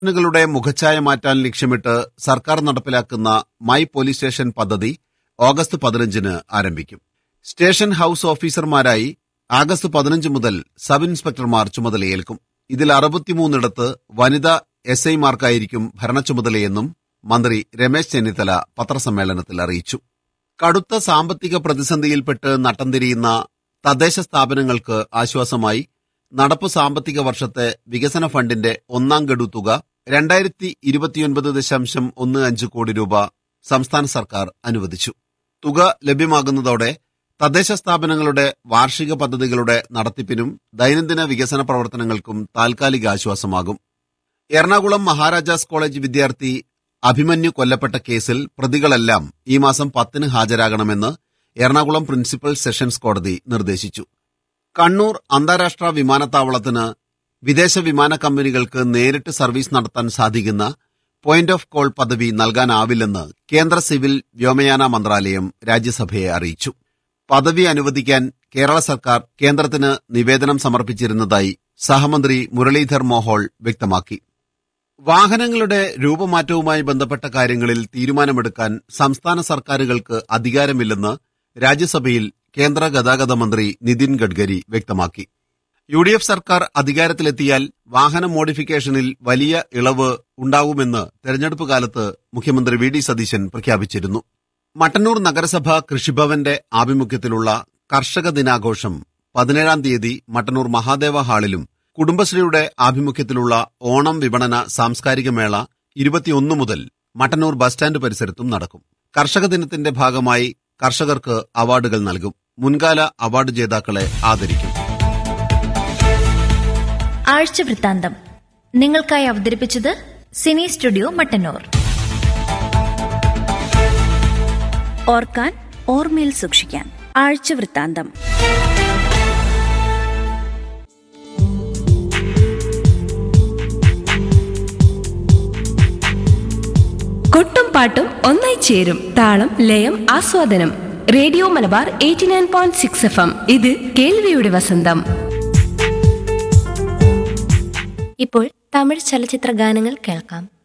ങ്ങളുടെ മുഖച്ഛായ മാറ്റാൻ ലക്ഷ്യമിട്ട് സർക്കാർ നടപ്പിലാക്കുന്ന മൈ പോലീസ് സ്റ്റേഷൻ പദ്ധതി ഓഗസ്റ്റ് പതിനഞ്ചിന് ആരംഭിക്കും സ്റ്റേഷൻ ഹൌസ് ഓഫീസർമാരായി ആഗസ്റ്റ് പതിനഞ്ച് മുതൽ സബ് ഇൻസ്പെക്ടർമാർ ചുമതലയേൽക്കും ഇതിൽ അറുപത്തിമൂന്നിടത്ത് വനിതാ എസ് ഐമാർക്കായിരിക്കും ഭരണച്ചുമതലയെന്നും മന്ത്രി രമേശ് ചെന്നിത്തല പത്രസമ്മേളനത്തിൽ അറിയിച്ചു കടുത്ത സാമ്പത്തിക പ്രതിസന്ധിയിൽപ്പെട്ട് നട്ടംതിരിയുന്ന തദ്ദേശ സ്ഥാപനങ്ങൾക്ക് ആശ്വാസമായി നടപ്പു സാമ്പത്തിക വർഷത്തെ വികസന ഫണ്ടിന്റെ ഒന്നാം ഗഡു തുക രണ്ടായിരത്തി ഇരുപത്തിയൊൻപത് ദശാംശം ഒന്ന് അഞ്ച് കോടി രൂപ സംസ്ഥാന സർക്കാർ അനുവദിച്ചു തുക ലഭ്യമാകുന്നതോടെ തദ്ദേശ സ്ഥാപനങ്ങളുടെ വാർഷിക പദ്ധതികളുടെ നടത്തിപ്പിനും ദൈനംദിന വികസന പ്രവർത്തനങ്ങൾക്കും താൽക്കാലിക ആശ്വാസമാകും എറണാകുളം മഹാരാജാസ് കോളേജ് വിദ്യാർത്ഥി അഭിമന്യു കൊല്ലപ്പെട്ട കേസിൽ പ്രതികളെല്ലാം ഈ മാസം പത്തിന് ഹാജരാകണമെന്ന് എറണാകുളം പ്രിൻസിപ്പൽ സെഷൻസ് കോടതി നിർദ്ദേശിച്ചു കണ്ണൂർ അന്താരാഷ്ട്ര വിമാനത്താവളത്തിന് വിദേശ വിമാന കമ്പനികൾക്ക് നേരിട്ട് സർവീസ് നടത്താൻ സാധിക്കുന്ന പോയിന്റ് ഓഫ് കോൾ പദവി നൽകാനാവില്ലെന്ന് കേന്ദ്ര സിവിൽ വ്യോമയാന മന്ത്രാലയം രാജ്യസഭയെ അറിയിച്ചു പദവി അനുവദിക്കാൻ കേരള സർക്കാർ കേന്ദ്രത്തിന് നിവേദനം സമർപ്പിച്ചിരുന്നതായി സഹമന്ത്രി മുരളീധർ മോഹോൾ വ്യക്തമാക്കി വാഹനങ്ങളുടെ രൂപമാറ്റവുമായി ബന്ധപ്പെട്ട കാര്യങ്ങളിൽ തീരുമാനമെടുക്കാൻ സംസ്ഥാന സർക്കാരുകൾക്ക് അധികാരമില്ലെന്ന് രാജ്യസഭയിൽ കേന്ദ്ര ഗതാഗത മന്ത്രി നിതിൻ ഗഡ്കരി വ്യക്തമാക്കി യു ഡി എഫ് സർക്കാർ അധികാരത്തിലെത്തിയാൽ വാഹന മോഡിഫിക്കേഷനിൽ വലിയ ഇളവ് ഉണ്ടാകുമെന്ന് തെരഞ്ഞെടുപ്പ് കാലത്ത് മുഖ്യമന്ത്രി വി ഡി സതീശൻ പ്രഖ്യാപിച്ചിരുന്നു മട്ടന്നൂർ നഗരസഭ കൃഷിഭവന്റെ ആഭിമുഖ്യത്തിലുള്ള കർഷക ദിനാഘോഷം പതിനേഴാം തീയതി മട്ടന്നൂർ മഹാദേവ ഹാളിലും കുടുംബശ്രീയുടെ ആഭിമുഖ്യത്തിലുള്ള ഓണം വിപണന സാംസ്കാരിക മേള ഇരുപത്തിയൊന്ന് മുതൽ മട്ടന്നൂർ ബസ് സ്റ്റാൻഡ് പരിസരത്തും നടക്കും കർഷക ദിനത്തിന്റെ ഭാഗമായി കർഷകർക്ക് അവാർഡുകൾ നൽകും മുൻകാല അവാർഡ് ജേതാക്കളെ ആദരിക്കും ആഴ്ച വൃത്താന്തം നിങ്ങൾക്കായി അവതരിപ്പിച്ചത് സിനി സ്റ്റുഡിയോ മട്ടന്നൂർ ഓർക്കാൻ ഓർമ്മയിൽ സൂക്ഷിക്കാൻ ആഴ്ച വൃത്താന്തം കൊട്ടും പാട്ടും ഒന്നായി ചേരും താളം ലയം ആസ്വാദനം radio Malabar eighty nine point six F M ഇത് കേൾവിയുടെ വസന്തം ഇപ്പോൾ തമിഴ് ചലച്ചിത്ര ഗാനങ്ങൾ കേൾക്കാം